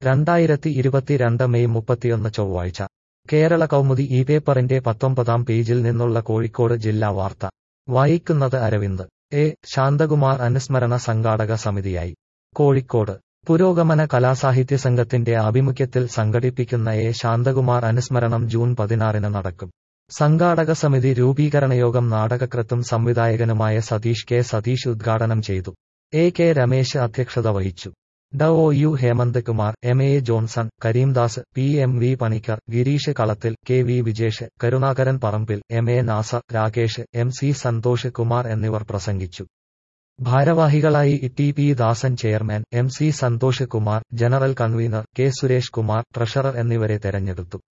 രണ്ടായിരത്തി ഇരുപത്തിരണ്ട് മെയ് മുപ്പത്തിയൊന്ന് ചൊവ്വാഴ്ച കേരള കൗമുദി ഈ പേപ്പറിന്റെ പത്തൊമ്പതാം പേജിൽ നിന്നുള്ള കോഴിക്കോട് ജില്ലാ വാർത്ത വായിക്കുന്നത് അരവിന്ദ് എ ശാന്തകുമാർ അനുസ്മരണ സംഘാടക സമിതിയായി കോഴിക്കോട് പുരോഗമന കലാസാഹിത്യ സംഘത്തിന്റെ ആഭിമുഖ്യത്തിൽ സംഘടിപ്പിക്കുന്ന എ ശാന്തകുമാർ അനുസ്മരണം ജൂൺ പതിനാറിന് നടക്കും സംഘാടക സമിതി രൂപീകരണയോഗം നാടകകൃത്തും സംവിധായകനുമായ സതീഷ് കെ സതീഷ് ഉദ്ഘാടനം ചെയ്തു എ കെ രമേശ് അധ്യക്ഷത വഹിച്ചു ഡ O U Hemanth Kumar M A Johnson Kareemdas P M V Panicker Gireesh Kalathil K V Vijesh Karunakaran Parambil M A Nasar Rakesh M C Santhosh Kumar എന്നിവർ പ്രസംഗിച്ചു ഭാരവാഹികളായി T P Dasan chairman M C Santhosh Kumar general convener K Suresh Kumar treasurer എന്നിവരെ തെരഞ്ഞെടുത്തു